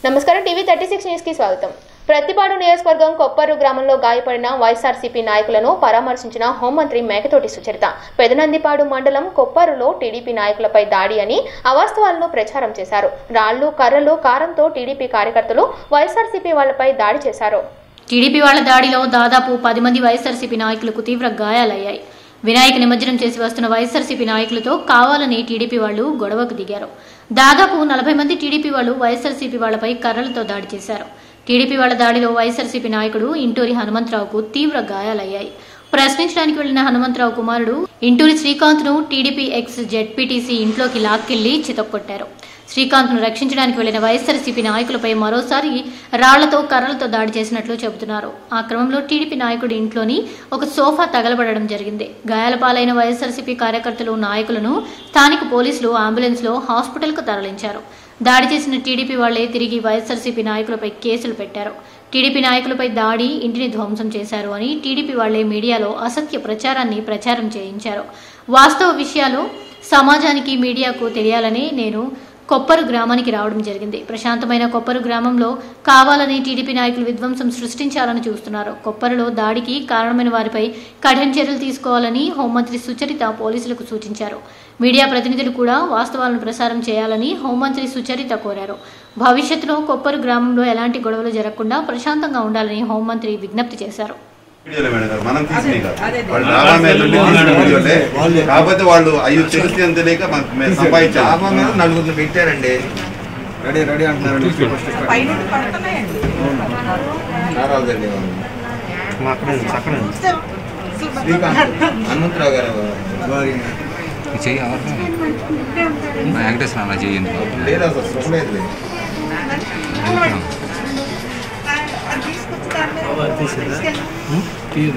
నమస్కారం TV thirty six news కి స్వాగతం ప్రతిపాడు నియోజకవర్గం కొప్పరు గ్రామంలో గాయపడిన వైఎస్ఆర్సీపీ నాయకులను పరామర్శించిన హోంమంత్రి మేకతోటి సుచరిత పెదనందిపాడు మండలం కొప్పరులో టీడీపీ నాయకులపై దాడి అని అవాస్తవాలను ప్రచారం చేశారు రాళ్లు కర్రలు కారంతో టీడీపీ కార్యకర్తలు వైఎస్ఆర్సీపీ వాళ్లపై దాడి చేశారు టీడీపీ వాళ్ల దాడిలో దాదాపు పది మంది వైఎస్ఆర్సీపీ నాయకులకు తీవ్ర గాయాలయ్యాయి వినాయక నిమజ్జనం చేసి వస్తున్న వైఎస్ఆర్సీపీ నాయకులతో కావాలని టీడీపీ వాళ్లు గొడవకు దిగారు దాదాపు నలభై మంది టీడీపీ వాళ్లు వైఎస్ఆర్సీపీ వాళ్లపై కర్రలతో దాడి చేశారు టీడీపీ వాళ్ల దాడిలో వైఎస్ఆర్సీపీ నాయకుడు ఇంటూరి హనుమంతరావుకు తీవ్ర గాయాలయ్యాయి ప్రశ్నించడానికి వెళ్లిన హనుమంతరావు కుమారుడు ఇంటూరి శ్రీకాంత్ ను టీడీపీ ఎక్స్ జెడ్పీటీసీ ఇంట్లోకి లాక్కెళ్లి చితక్కొట్టారు శ్రీకాంత్ ను రక్షించడానికి వెళ్లిన వైఎస్ఆర్సీపీ నాయకులపై మరోసారి రాళ్లతో కర్రలతో దాడి చేసినట్లు చెబుతున్నారు ఆ క్రమంలో టీడీపీ నాయకుడి ఇంట్లోని ఒక సోఫా తగలబడడం జరిగింది గాయాల పాలైన వైఎస్ఆర్సీపీ కార్యకర్తలు నాయకులను స్థానిక పోలీసులు అంబులెన్స్ లో హాస్పిటల్కు తరలించారు దాడి చేసిన టీడీపీ వాళ్లే తిరిగి వైఎస్ఆర్సీపీ నాయకులపై కేసులు పెట్టారు టీడీపీ నాయకులపై దాడి ఇంటిని ధ్వంసం చేశారు అని టీడీపీ వాళ్లే మీడియాలో అసత్య ప్రచారాన్ని ప్రచారం చేయించారు వాస్తవ విషయాలు సమాజానికి మీడియాకు తెలియాలని నేను కొప్పరు గ్రామానికి రావడం జరిగింది ప్రశాంతమైన కొప్పరు గ్రామంలో కావాలని టీడీపీ నాయకులు విధ్వంసం సృష్టించాలని చూస్తున్నారు కొప్పరులో దాడికి కారణమైన వారిపై కఠిన చర్యలు తీసుకోవాలని హోంమంత్రి సుచరిత పోలీసులకు సూచించారు మీడియా ప్రతినిధులు కూడా వాస్తవాలను ప్రసారం చేయాలని హోంమంత్రి సుచరిత కోరారు భవిష్యత్తులో కొప్పరు గ్రామంలో ఎలాంటి గొడవలు జరగకుండా ప్రశాంతంగా ఉండాలని హోంమంత్రి విజ్ఞప్తి చేశారు వీడియోలే మేడం గారు మనం తీసినవి కాదు వాళ్ళు డాబా మీద నుండి తీసిన వీడియోలే కాకపోతే వాళ్ళు అయ్యో తెలిసి అని తెలియక మనకు మేము సంపాదించాము డాబా మీద నలుగురిని పెట్టారండి రెడీ రెడీ అంటున్నారండి ఫస్ట్ స్టార్ట్. పైనుండి పడుతున్నాయండి నారాజండి సూపర్. శ్రీకాంత్ హనుమంతరావు గారు వారి చెయ్యి ఎవరు వెంకటేశ్వర అలా చెయ్యండి లేదు అసలు శుభలేదు అది తీసుకొచ్చి దాని మీద తీసుకెళ్ళి.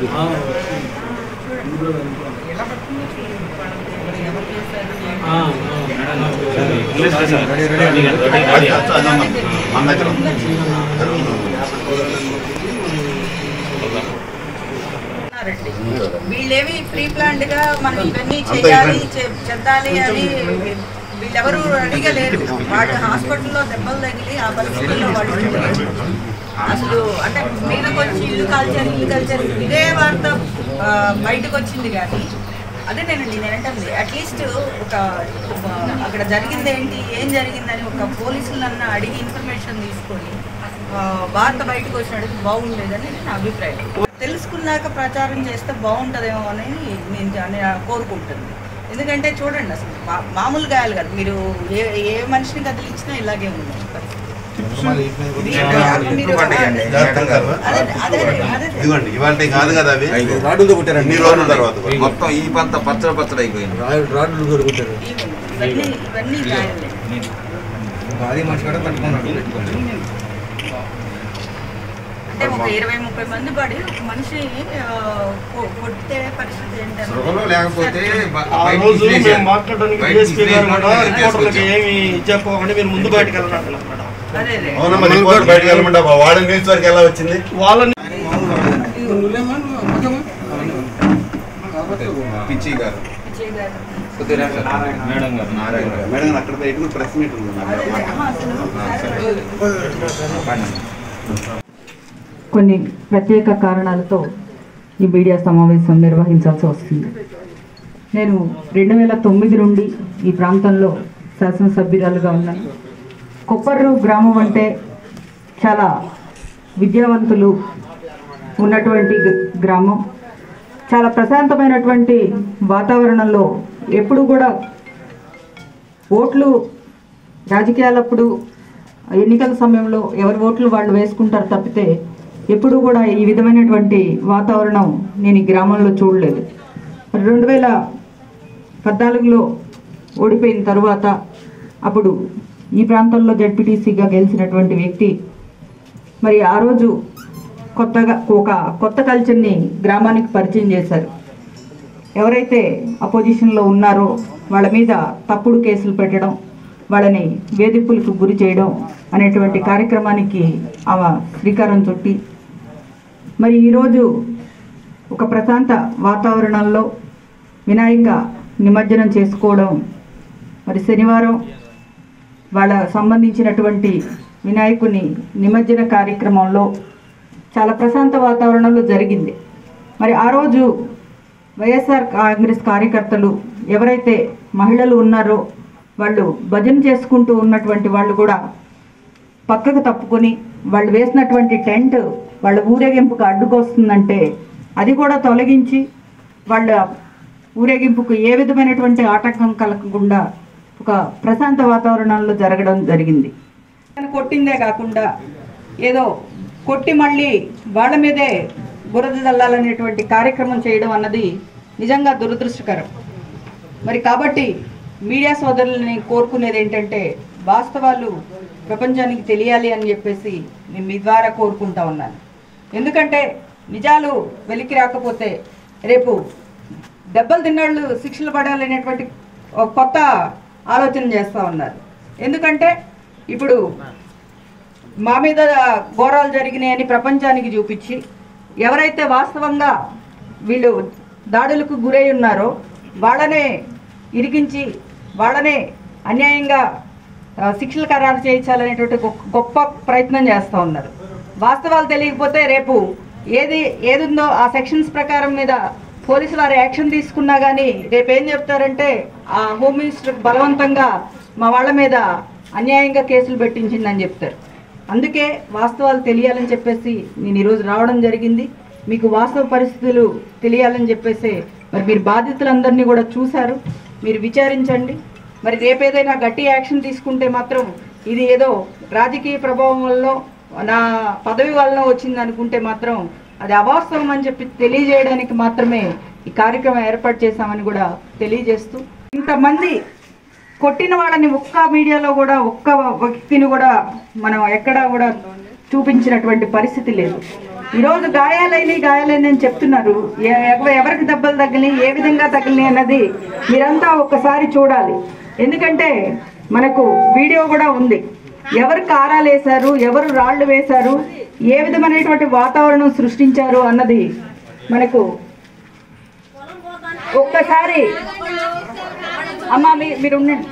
మన దగ్గర ఉన్నారండి. వీళ్ళేమి ప్రీ ప్లాన్డ్ గా మనం ఇవన్నీ అంతా చేయాలి ఇవ్వండి. చే- చెందాలి అని వీళ్ళెవరు రెడీగా లేరు వాళ్ళు హాస్పిటల్లో దెబ్బలు తగిలి ఆ పరిస్థితుల్లో వాళ్ళు ఉన్నారు. అసలు అంటే మీదకి వచ్చి ఇల్లు కాల్చారు ఇల్లు కాల్చారు ఇదే వార్త ఆ, బయటకు వచ్చింది కానీ అదే నేనండి నేనంటుంది అట్లీస్ట్ ఒక ఆ, అక్కడ జరిగింది ఏంటి ఏం జరిగిందని ఒక పోలీసులన్నా అడిగి ఇన్ఫర్మేషన్ తీసుకొని ఆ, వార్త బయటకు వచ్చినట్టు బాగుండేదని నా అభిప్రాయం తెలుసుకున్నాక ప్రచారం చేస్తే బాగుంటుందేమో అని నేను నేను కోరుకుంటుంది ఎందుకంటే చూడండి అసలు మా- మామూలు గాయాలు కాదు మీరు ఏ ఏ మనిషిని కదిలించినా ఇలాగే ఉంది పరిస్థితి. మీరు- జాగ్రత్తగా కాదు. అదే అదే అదే ఇదిగోండి ఇవాళ కాదు కదా అవి రాడ్లతో కొట్టారండి ఇన్ని రోజుల తర్వాత కూడా. మొత్తం ఈ పంత పచ్చడి పచ్చడి అయిపోయింది రా- రాడ్లు కూడా కొట్టారు ఇవన్నీ ఇవన్నీ గాయాలే భారీ మనిషి కూడా తట్టుకున్నాడు అంటే ఒక ఇరవై ముప్పై మంది పడి ఒక మనిషి ఆ, కొ- కొట్టే పరిస్థితి ఏంటంటే సృహలో లేకపోతే బ- ఆ బయటికి రోజు మేము విసిరేశారు. మాట్లాడడానికి బయటికి డిఎస్పీ గారు విసిరేసి కూడా మాట్లాడి రిపోర్టర్లకి తీసుకొచ్చాం. ఏమి చెప్పకండి మీరు ముందు బయటకు వెళ్ళండి మేడం అదే అదే అవునమ్మా రిపోర్ట్ బయటకు వెళ్ళమంటే వార్డెన్ న్యూస్ వరకు ఎలా వచ్చింది వాళ్ళని పిచ్చి గారు విజయ్ గారు నారాయణ గారు మేడం గారు అక్కడ బయట కూడా ప్రెస్ మీట్ ఉంది అదే అదే. ఆహా, అసలు కొన్ని ప్రత్యేక కారణాలతో ఈ మీడియా సమావేశం నిర్వహించాల్సి వస్తుంది నేను రెండు వేల తొమ్మిది నుండి ఈ ప్రాంతంలో శాసనసభ్యురాలుగా ఉన్నాను కొప్పర్రు గ్రామం అంటే చాలా విద్యావంతులు ఉన్నటువంటి గ- గ్రామం చాలా ప్రశాంతమైనటువంటి వాతావరణంలో ఎప్పుడు కూడా ఓట్లు రాజకీయాలప్పుడు ఎన్నికల సమయంలో ఎవరి ఓట్లు వాళ్ళు వేసుకుంటారు తప్పితే ఎప్పుడు కూడా ఈ విధమైనటువంటి వాతావరణం నేను ఈ గ్రామంలో చూడలేదు రెండు వేల పద్నాలుగులో ఓడిపోయిన తర్వాత అప్పుడు ఈ ప్రాంతంలో జడ్పీటీసీగా గెలిచినటువంటి వ్యక్తి మరి ఆ రోజు కొత్తగా ఒక కొత్త కల్చర్ని గ్రామానికి పరిచయం చేశారు ఎవరైతే అపోజిషన్లో ఉన్నారో వాళ్ళ మీద తప్పుడు కేసులు పెట్టడం వాళ్ళని వేధింపులకు గురి చేయడం అనేటువంటి కార్యక్రమానికి ఆమె శ్రీకారం చుట్టి మరి ఈరోజు ఒక ప్రశాంత వాతావరణంలో వినాయక నిమజ్జనం చేసుకోవడం మరి శనివారం వాళ్ళ సంబంధించినటువంటి వినాయకుని నిమజ్జన కార్యక్రమంలో చాలా ప్రశాంత వాతావరణంలో జరిగింది మరి ఆ రోజు వైఎస్ఆర్ కాంగ్రెస్ కార్యకర్తలు ఎవరైతే మహిళలు ఉన్నారో వాళ్ళు భజన చేసుకుంటూ ఉన్నటువంటి వాళ్ళు కూడా పక్కకు తప్పుకొని వాళ్ళు వేసినటువంటి టెంట్ వాళ్ళ ఊరేగింపుకు అడ్డుకొస్తుందంటే అది కూడా తొలగించి వాళ్ళ ఊరేగింపుకు ఏ విధమైనటువంటి ఆటంకం కలగకుండా ఒక ప్రశాంత వాతావరణంలో జరగడం జరిగింది కొట్టిందే కాకుండా ఏదో కొట్టి మళ్ళీ వాళ్ళ మీదే బురద చల్లాలనేటువంటి కార్యక్రమం చేయడం అన్నది నిజంగా దురదృష్టకరం మరి కాబట్టి మీడియా సోదరులని కోరుకునేది ఏంటంటే వాస్తవాలు ప్రపంచానికి తెలియాలి అని చెప్పేసి నేను మీ ద్వారా కోరుకుంటా ఉన్నాను ఎందుకంటే నిజాలు వెలికి రాకపోతే రేపు దెబ్బలు తిన్నాళ్ళు శిక్షలు పడాలనేటువంటి ఒక కొత్త ఆలోచన చేస్తూ ఉన్నారు ఎందుకంటే ఇప్పుడు మా మీద ఘోరాలు జరిగినాయని ప్రపంచానికి చూపించి ఎవరైతే వాస్తవంగా వీళ్ళు దాడులకు గురై ఉన్నారో వాళ్ళనే ఇరికించి వాళ్ళనే అన్యాయంగా ఆ, శిక్షలు ఖరారు చేయించాలనేటువంటి గొప్ప- గొప్ప ప్రయత్నం చేస్తూ ఉన్నారు వాస్తవాలు తెలియకపోతే రేపు ఏది ఏదుందో ఆ సెక్షన్స్ ప్రకారం మీద పోలీసులు వారు యాక్షన్ తీసుకున్నా కానీ రేపు ఏం చెప్తారంటే ఆ హోమ్ మినిస్టర్ బలవంతంగా మా వాళ్ళ మీద అన్యాయంగా కేసులు పెట్టించిందని చెప్తారు అందుకే వాస్తవాలు తెలియాలని చెప్పేసి నేను ఈరోజు రావడం జరిగింది మీకు వాస్తవ పరిస్థితులు తెలియాలని చెప్పేసి మరి మీరు బాధితులందరినీ కూడా చూశారు మీరు విచారించండి మరి రేపు ఏదైనా గట్టి యాక్షన్ తీసుకుంటే మాత్రం ఇది ఏదో రాజకీయ ప్రభావం వల్ల నా పదవి వలన వచ్చింది అనుకుంటే మాత్రం అది అవాస్తవం అని చెప్పి తెలియజేయడానికి మాత్రమే ఈ కార్యక్రమం ఏర్పాటు చేశామని కూడా తెలియజేస్తూ ఇంతమంది కొట్టిన వాళ్ళని ఒక్క మీడియాలో కూడా ఒక్క వ్యక్తిని కూడా మనం ఎక్కడా కూడా చూపించినటువంటి పరిస్థితి లేదు ఈరోజు గాయాలైన గాయాలైన అని చెప్తున్నారు ఎ- ఎవ- ఎవరికి దెబ్బలు తగిలి ఏ విధంగా తగిలినాయి అన్నది మీరంతా ఒక్కసారి చూడాలి ఎందుకంటే మనకు వీడియో కూడా ఉంది ఎవరు కారాలు వేశారు ఎవరు రాళ్ళు వేశారు ఏ విధమైనటువంటి వాతావరణం సృష్టించారు అన్నది మనకు ఒక్కసారి అమ్మా మీ- మీరు ఉండండి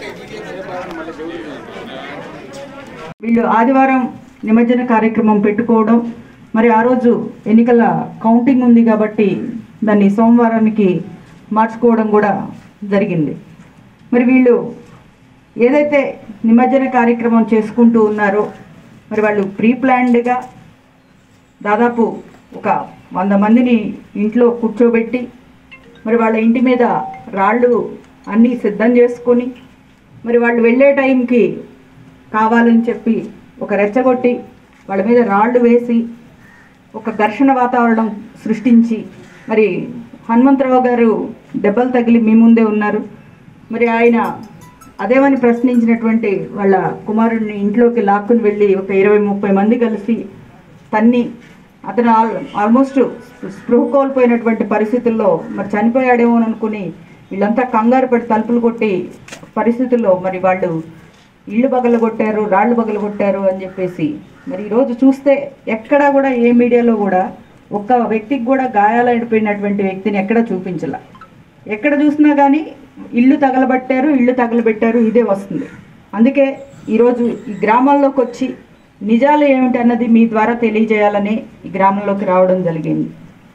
వీళ్ళు ఆదివారం నిమజ్జన కార్యక్రమం పెట్టుకోవడం మరి ఆ రోజు ఎన్నికల కౌంటింగ్ ఉంది కాబట్టి దాన్ని సోమవారానికి మార్చుకోవడం కూడా జరిగింది మరి వీళ్ళు ఏదైతే నిమజ్జన కార్యక్రమం చేసుకుంటూ ఉన్నారో మరి వాళ్ళు ప్రీ ప్లాన్డ్గా దాదాపు ఒక వంద మందిని ఇంట్లో కూర్చోబెట్టి మరి వాళ్ళ ఇంటి మీద రాళ్ళు అన్నీ సిద్ధం చేసుకొని మరి వాళ్ళు వెళ్ళే టైంకి కావాలని చెప్పి ఒక రెచ్చగొట్టి వాళ్ళ మీద రాళ్ళు వేసి ఒక ఘర్షణ వాతావరణం సృష్టించి మరి హనుమంతరావు గారు దెబ్బలు తగిలి మీ ముందే ఉన్నారు మరి ఆయన అదేమని ప్రశ్నించినటువంటి వాళ్ళ కుమారుడిని ఇంట్లోకి లాక్కుని వెళ్ళి ఒక ఇరవై ముప్పై మంది కలిసి తన్ని అతను ఆల్ ఆల్మోస్ట్ స్పృహ కోల్పోయినటువంటి పరిస్థితుల్లో మరి చనిపోయాడేమో అని అనుకుని వీళ్ళంతా కంగారు పడి తలుపులు కొట్టి పరిస్థితుల్లో మరి వాళ్ళు ఇళ్ళు బగలు కొట్టారు రాళ్ళు బగలు కొట్టారు అని చెప్పేసి మరి ఈరోజు చూస్తే ఎక్కడా కూడా ఏ మీడియాలో కూడా ఒక్క వ్యక్తికి కూడా గాయాలైపోయినటువంటి వ్యక్తిని ఎక్కడా చూపించాల ఎక్కడ చూసినా కానీ ఇల్లు తగలబట్టారు ఇల్లు తగలబెట్టారు ఇదే వస్తుంది అందుకే ఈరోజు ఈ గ్రామాల్లోకి వచ్చి నిజాలు ఏమిటి అన్నది మీ ద్వారా తెలియజేయాలని ఈ గ్రామంలోకి రావడం జరిగింది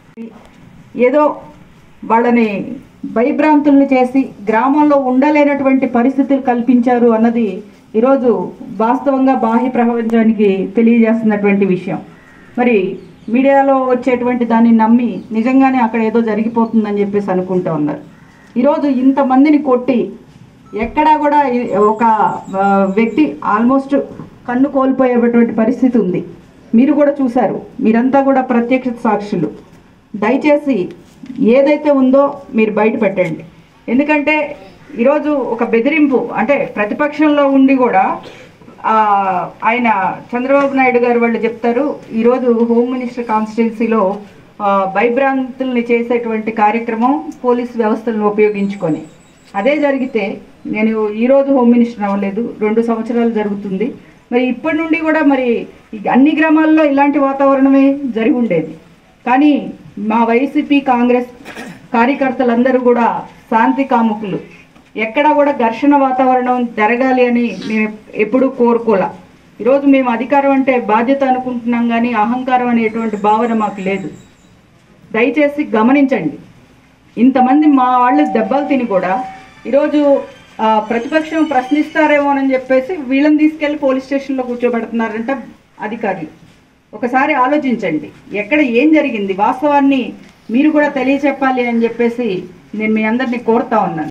ఏదో వాళ్ళని భయభ్రాంతుల్ని చేసి గ్రామంలో ఉండలేనటువంటి పరిస్థితులు కల్పించారు అన్నది ఈరోజు వాస్తవంగా బాహ్య ప్రపంచానికి తెలియజేస్తున్నటువంటి విషయం మరి మీడియాలో వచ్చేటువంటి దాన్ని నమ్మి నిజంగానే అక్కడ ఏదో జరిగిపోతుందని చెప్పేసి అనుకుంటూ ఉన్నారు ఈరోజు ఇంతమందిని కొట్టి ఎక్కడా కూడా ఈ- ఒక ఆ, వ్యక్తి ఆల్మోస్ట్ కన్ను కోల్పోయేటువంటి పరిస్థితి ఉంది మీరు కూడా చూశారు మీరంతా కూడా ప్రత్యక్ష సాక్షులు దయచేసి ఏదైతే ఉందో మీరు బయట పెట్టండి ఎందుకంటే ఈరోజు ఒక బెదిరింపు అంటే ప్రతిపక్షంలో ఉండి కూడా ఆ, ఆయన చంద్రబాబు నాయుడు గారు వాళ్ళు చెప్తారు ఈరోజు హోమ్ మినిస్టర్ కాన్స్టిట్యున్సీలో భయభ్రాంతుల్ని చేసేటువంటి కార్యక్రమం పోలీస్ వ్యవస్థలను ఉపయోగించుకొని అదే జరిగితే నేను ఈరోజు హోమ్ మినిస్టర్ అవ్వలేదు రెండు సంవత్సరాలు జరుగుతుంది మరి ఇప్పటి నుండి కూడా మరి ఈ అన్ని గ్రామాల్లో ఇలాంటి వాతావరణమే జరిగి ఉండేది కానీ మా వైసీపీ కాంగ్రెస్ కార్యకర్తలందరూ కూడా శాంతి కాముకులు ఎక్కడ కూడా ఘర్షణ వాతావరణం జరగాలి అని మేము ఎప్పుడూ కోరుకోలే ఈరోజు మేము అధికారం అంటే బాధ్యత అనుకుంటున్నాం కానీ అహంకారం అనేటువంటి భావన మాకు లేదు దయచేసి గమనించండి ఇంతమంది మా వాళ్ళు దెబ్బలు తిని కూడా ఈరోజు ఆ, ప్రతిపక్షం ప్రశ్నిస్తారేమోనని చెప్పేసి వీళ్ళని తీసుకెళ్లి పోలీస్ స్టేషన్లో కూర్చోబెడుతున్నారంట అధికారులు ఒకసారి ఆలోచించండి ఎక్కడ ఏం జరిగింది వాస్తవాన్ని మీరు కూడా తెలియచెప్పాలి అని చెప్పేసి నేను మీ అందరినీ కోరుతా ఉన్నాను